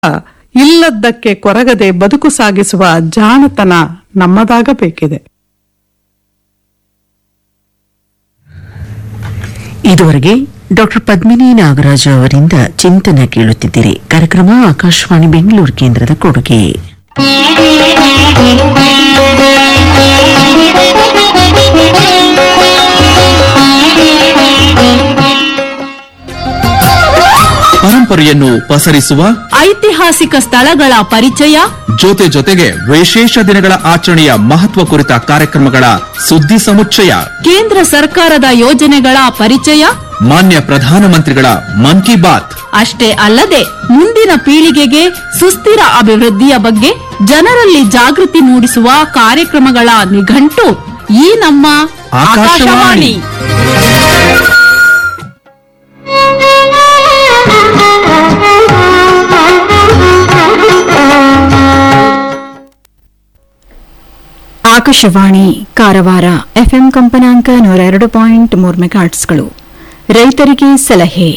ಇಲ್ಲದ್ದಕ್ಕೆ ಕೊರಗದೆ ಬದುಕು ಸಾಗಿಸುವ ಜಾಣತನ ನಮ್ಮದಾಗಬೇಕಿದೆ ಇದುವರೆಗೆ ಡಾಕ್ಟರ್ ಪದ್ಮಿನಿ ನಾಗರಾಜ ಅವರಿಂದ ಚಿಂತನೆ ಕೇಳುತ್ತಿದ್ದೀರಿ ಕಾರ್ಯಕ್ರಮ ಆಕಾಶವಾಣಿ ಬೆಂಗಳೂರು ಕೇಂದ್ರದ ಕೊಡುಗೆ ಪರಂಪರೆಯನ್ನು ಪಸರಿಸುವ ಐತಿಹಾಸಿಕ ಸ್ಥಳಗಳ ಪರಿಚಯ ಜೊತೆ ಜೊತೆಗೆ ವಿಶೇಷ ದಿನಗಳ ಆಚರಣೆಯ ಮಹತ್ವ ಕುರಿತ ಕಾರ್ಯಕ್ರಮಗಳ ಸುದ್ದಿ ಸಮುಚ್ಚಯ ಕೇಂದ್ರ ಸರ್ಕಾರದ ಯೋಜನೆಗಳ ಪರಿಚಯ ಮಾನ್ಯ ಪ್ರಧಾನಮಂತ್ರಿಗಳ ಮನ್ ಕಿ ಬಾತ್ ಅಷ್ಟೇ ಅಲ್ಲದೆ ಮುಂದಿನ ಪೀಳಿಗೆಗೆ ಸುಸ್ಥಿರ ಅಭಿವೃದ್ಧಿಯ ಬಗ್ಗೆ ಜನರಲ್ಲಿ ಜಾಗೃತಿ ಮೂಡಿಸುವ ಕಾರ್ಯಕ್ರಮಗಳ ನಿಘಂಟು ಈ ನಮ್ಮ ಆಕಾಶವಾಣಿ. ಆಕಾಶವಾಣಿ ಆಕಾಶವಾಣಿ ಕಾರವಾರ ಎಫ್ಎಂ ಕಂಪನಾಂಕ ನೂರ ಎರಡು ಪಾಯಿಂಟ್ ಮೂರು ಮೆಗಾಟ್ಸ್ಗಳು ರೈತರಿಗೆ ಸಲಹೆ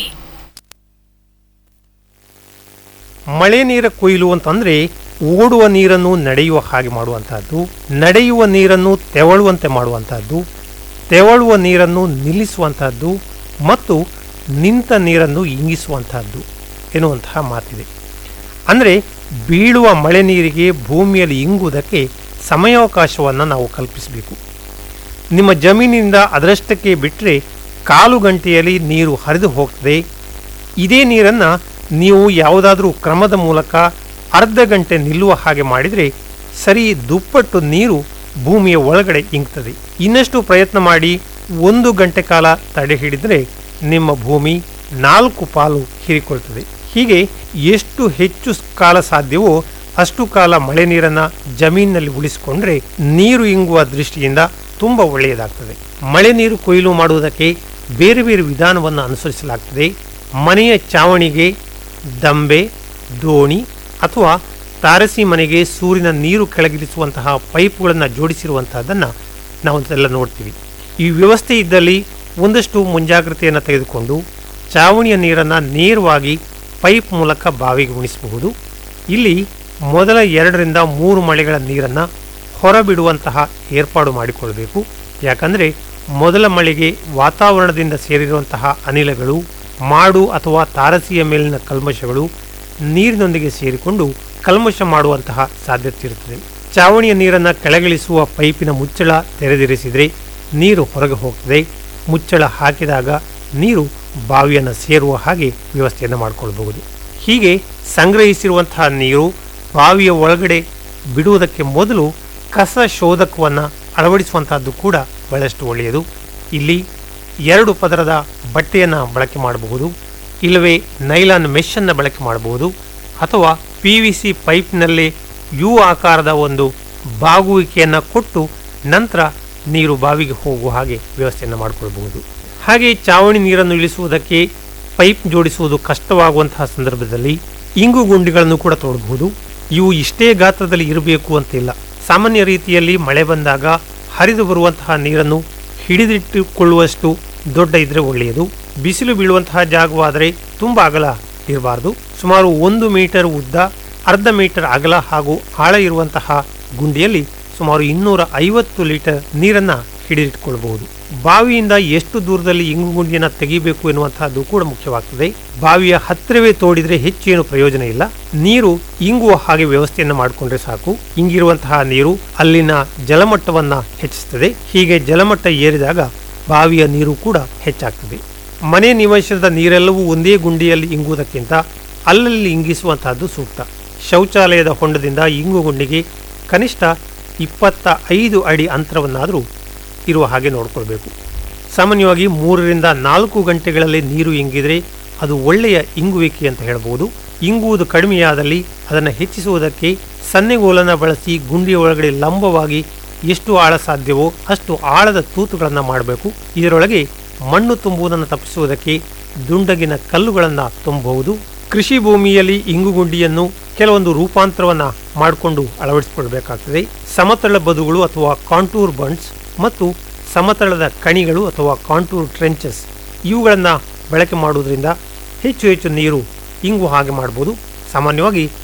ಮಳೆ ನೀರ ಕೊಯ್ಲು ಅಂತಂದ್ರೆ ಓಡುವ ನೀರನ್ನು ನಡೆಯುವ ಹಾಗೆ ಮಾಡುವಂತಹದ್ದು ನಡೆಯುವ ನೀರನ್ನು ತೆವಳುವಂತೆ ಮಾಡುವಂತಹದ್ದು ತೆವಳುವ ನೀರನ್ನು ನಿಲ್ಲಿಸುವಂತಹದ್ದು ಮತ್ತು ನಿಂತ ನೀರನ್ನು ಇಂಗಿಸುವಂತಹದ್ದು ಎನ್ನುವಂತಹ ಮಾತಿದೆ ಅಂದರೆ ಬೀಳುವ ಮಳೆ ನೀರಿಗೆ ಭೂಮಿಯಲ್ಲಿ ಇಂಗುವುದಕ್ಕೆ ಸಮಯಾವಕಾಶವನ್ನು ನಾವು ಕಲ್ಪಿಸಬೇಕು ನಿಮ್ಮ ಜಮೀನಿನಿಂದ ಅದರಷ್ಟಕ್ಕೆ ಬಿಟ್ಟರೆ ಕಾಲು ಗಂಟೆಯಲ್ಲಿ ನೀರು ಹರಿದು ಹೋಗ್ತದೆ ಇದೇ ನೀರನ್ನು ನೀವು ಯಾವುದಾದ್ರೂ ಕ್ರಮದ ಮೂಲಕ ಅರ್ಧ ಗಂಟೆ ನಿಲ್ಲುವ ಹಾಗೆ ಮಾಡಿದರೆ ಸರಿ ದುಪ್ಪಟ್ಟು ನೀರು ಭೂಮಿಯ ಒಳಗಡೆ ಇಂಗ್ತದೆ ಇನ್ನಷ್ಟು ಪ್ರಯತ್ನ ಮಾಡಿ ಒಂದು ಗಂಟೆ ಕಾಲ ತಡೆ ಹಿಡಿದರೆ ನಿಮ್ಮ ಭೂಮಿ ನಾಲ್ಕು ಪಾಲು ಹೀರಿಕೊಳ್ತದೆ ಹೀಗೆ ಎಷ್ಟು ಹೆಚ್ಚು ಕಾಲ ಸಾಧ್ಯವೋ ಅಷ್ಟು ಕಾಲ ಮಳೆ ನೀರನ್ನು ಜಮೀನಿನಲ್ಲಿ ಉಳಿಸಿಕೊಂಡ್ರೆ ನೀರು ಇಂಗುವ ದೃಷ್ಟಿಯಿಂದ ತುಂಬ ಒಳ್ಳೆಯದಾಗ್ತದೆ ಮಳೆ ನೀರು ಕೊಯ್ಲು ಮಾಡುವುದಕ್ಕೆ ಬೇರೆ ಬೇರೆ ವಿಧಾನವನ್ನು ಅನುಸರಿಸಲಾಗ್ತದೆ ಮನೆಯ ಚಾವಣಿಗೆ ದಂಬೆ ದೋಣಿ ಅಥವಾ ತಾರಸಿ ಮನೆಗೆ ಸೂರಿನ ನೀರು ಕೆಳಗಿಳಿಸುವಂತಹ ಪೈಪ್ಗಳನ್ನು ಜೋಡಿಸಿರುವಂತಹದ್ದನ್ನು ನಾವು ಎಲ್ಲ ನೋಡ್ತೀವಿ ಈ ವ್ಯವಸ್ಥೆ ಇದ್ದಲ್ಲಿ ಒಂದಷ್ಟು ಮುಂಜಾಗ್ರತೆಯನ್ನು ತೆಗೆದುಕೊಂಡು ಚಾವಣಿಯ ನೀರನ್ನು ನೇರವಾಗಿ ಪೈಪ್ ಮೂಲಕ ಬಾವಿಗೆ ಉಣಿಸಬಹುದು ಇಲ್ಲಿ ಮೊದಲ ಎರಡರಿಂದ ಮೂರು ಮಳೆಗಳ ನೀರನ್ನು ಹೊರಬಿಡುವಂತಹ ಏರ್ಪಾಡು ಮಾಡಿಕೊಳ್ಳಬೇಕು ಯಾಕಂದರೆ ಮೊದಲ ಮಳೆಗೆ ವಾತಾವರಣದಿಂದ ಸೇರಿರುವಂತಹ ಅನಿಲಗಳು ಮಾಡು ಅಥವಾ ತಾರಸಿಯ ಮೇಲಿನ ಕಲ್ಮಶಗಳು ನೀರಿನೊಂದಿಗೆ ಸೇರಿಕೊಂಡು ಕಲ್ಮಶ ಮಾಡುವಂತಹ ಸಾಧ್ಯತೆ ಇರುತ್ತದೆ ಚಾವಣಿಯ ನೀರನ್ನು ಕೆಳಗಿಳಿಸುವ ಪೈಪಿನ ಮುಚ್ಚಳ ತೆರೆದಿರಿಸಿದರೆ ನೀರು ಹೊರಗೆ ಹೋಗ್ತದೆ ಮುಚ್ಚಳ ಹಾಕಿದಾಗ ನೀರು ಬಾವಿಯನ್ನು ಸೇರುವ ಹಾಗೆ ವ್ಯವಸ್ಥೆಯನ್ನು ಮಾಡಿಕೊಳ್ಬಹುದು ಹೀಗೆ ಸಂಗ್ರಹಿಸಿರುವಂತಹ ನೀರು ಬಾವಿಯ ಒಳಗಡೆ ಬಿಡುವುದಕ್ಕೆ ಮೊದಲು ಕಸ ಶೋಧಕವನ್ನು ಅಳವಡಿಸುವಂತಹದ್ದು ಕೂಡ ಬಹಳಷ್ಟು ಒಳ್ಳೆಯದು ಇಲ್ಲಿ ಎರಡು ಪದರದ ಬಟ್ಟೆಯನ್ನು ಬಳಕೆ ಮಾಡಬಹುದು ಇಲ್ಲವೇ ನೈಲಾನ್ ಮೆಷನ್ನು ಬಳಕೆ ಮಾಡಬಹುದು ಅಥವಾ ಪಿ ವಿ ಸಿ ಪೈಪ್ನಲ್ಲಿ ಯು ಆಕಾರದ ಒಂದು ಬಾಗುವಿಕೆಯನ್ನು ಕೊಟ್ಟು ನಂತರ ನೀರು ಬಾವಿಗೆ ಹೋಗುವ ಹಾಗೆ ವ್ಯವಸ್ಥೆಯನ್ನು ಮಾಡಿಕೊಳ್ಬಹುದು ಹಾಗೆ ಚಾವಣಿ ನೀರನ್ನು ಇಳಿಸುವುದಕ್ಕೆ ಪೈಪ್ ಜೋಡಿಸುವುದು ಕಷ್ಟವಾಗುವಂತಹ ಸಂದರ್ಭದಲ್ಲಿ ಇಂಗು ಗುಂಡಿಗಳನ್ನು ಕೂಡ ತೋಡಬಹುದು ಇವು ಇಷ್ಟೇ ಗಾತ್ರದಲ್ಲಿ ಇರಬೇಕು ಅಂತಿಲ್ಲ ಸಾಮಾನ್ಯ ರೀತಿಯಲ್ಲಿ ಮಳೆ ಬಂದಾಗ ಹರಿದು ಬರುವಂತಹ ನೀರನ್ನು ಹಿಡಿದಿಟ್ಟುಕೊಳ್ಳುವಷ್ಟು ದೊಡ್ಡ ಇದ್ರೆ ಒಳ್ಳೆಯದು ಬಿಸಿಲು ಬೀಳುವಂತಹ ಜಾಗವಾದರೆ ತುಂಬ ಅಗಲ ಇರಬಾರದು ಸುಮಾರು ಒಂದು ಮೀಟರ್ ಉದ್ದ ಅರ್ಧ ಮೀಟರ್ ಅಗಲ ಹಾಗೂ ಆಳ ಇರುವಂತಹ ಗುಂಡಿಯಲ್ಲಿ ಸುಮಾರು ಇನ್ನೂರ ಐವತ್ತು ಲೀಟರ್ ನೀರನ್ನ ಹಿಡಿದಿಟ್ಟುಕೊಳ್ಳಬಹುದು ಬಾವಿಯಿಂದ ಎಷ್ಟು ದೂರದಲ್ಲಿ ಇಂಗು ಗುಂಡಿಯನ್ನು ತೆಗಿಬೇಕು ಎನ್ನುವಂತಹದ್ದು ಕೂಡ ಮುಖ್ಯವಾಗ್ತದೆ ಬಾವಿಯ ಹತ್ತಿರವೇ ತೋಡಿದ್ರೆ ಹೆಚ್ಚು ಏನು ಪ್ರಯೋಜನ ಇಲ್ಲ ನೀರು ಇಂಗುವ ಹಾಗೆ ವ್ಯವಸ್ಥೆಯನ್ನು ಮಾಡಿಕೊಂಡ್ರೆ ಸಾಕು ಇಂಗಿರುವಂತಹ ನೀರು ಅಲ್ಲಿನ ಜಲಮಟ್ಟವನ್ನ ಹೆಚ್ಚಿಸ್ತದೆ ಹೀಗೆ ಜಲಮಟ್ಟ ಏರಿದಾಗ ಬಾವಿಯ ನೀರು ಕೂಡ ಹೆಚ್ಚಾಗ್ತದೆ ಮನೆ ನಿವಾಸದ ನೀರೆಲ್ಲವೂ ಒಂದೇ ಗುಂಡಿಯಲ್ಲಿ ಇಂಗುವುದಕ್ಕಿಂತ ಅಲ್ಲಲ್ಲಿ ಇಂಗಿಸುವಂತಹದ್ದು ಸೂಕ್ತ ಶೌಚಾಲಯದ ಹೊಂಡದಿಂದ ಇಂಗು ಗುಂಡಿಗೆ ಕನಿಷ್ಠ ಇಪ್ಪತ್ತ ಐದು ಅಡಿ ಅಂತರವನ್ನಾದರೂ ಇರುವ ಹಾಗೆ ನೋಡಿಕೊಳ್ಬೇಕು ಸಾಮಾನ್ಯವಾಗಿ ಮೂರರಿಂದ ನಾಲ್ಕು ಗಂಟೆಗಳಲ್ಲಿ ನೀರು ಇಂಗಿದ್ರೆ ಅದು ಒಳ್ಳೆಯ ಇಂಗುವಿಕೆ ಅಂತ ಹೇಳ್ಬೋದು ಇಂಗುವುದು ಕಡಿಮೆಯಾದಲ್ಲಿ ಅದನ್ನು ಹೆಚ್ಚಿಸುವುದಕ್ಕೆ ಸನ್ನೆಗೋಲನ್ನು ಬಳಸಿ ಗುಂಡಿಯ ಒಳಗಡೆ ಲಂಬವಾಗಿ ಎಷ್ಟು ಆಳ ಸಾಧ್ಯವೋ ಅಷ್ಟು ಆಳದ ತೂತುಗಳನ್ನು ಮಾಡಬೇಕು ಇದರೊಳಗೆ ಮಣ್ಣು ತುಂಬುವುದನ್ನು ತಪ್ಪಿಸುವುದಕ್ಕೆ ದುಂಡಗಿನ ಕಲ್ಲುಗಳನ್ನು ತುಂಬಬಹುದು ಕೃಷಿ ಭೂಮಿಯಲ್ಲಿ ಇಂಗುಗುಂಡಿಯನ್ನು ಕೆಲವೊಂದು ರೂಪಾಂತರವನ್ನ ಮಾಡಿಕೊಂಡು ಅಳವಡಿಸಿಕೊಳ್ಬೇಕಾಗ್ತದೆ ಸಮತಳ ಬದುಗಳು ಅಥವಾ ಕಾಂಟೂರ್ ಬಂಡ್ಸ್ ಮತ್ತು ಸಮತಳದ ಕಣಿಗಳು ಅಥವಾ ಕಾಂಟೂರ್ ಟ್ರೆಂಚಸ್ ಇವುಗಳನ್ನು ಬಳಕೆ ಮಾಡುವುದರಿಂದ ಹೆಚ್ಚು ಹೆಚ್ಚು ನೀರು ಇಂಗು ಹಾಗೆ ಮಾಡ್ಬೋದು ಸಾಮಾನ್ಯವಾಗಿ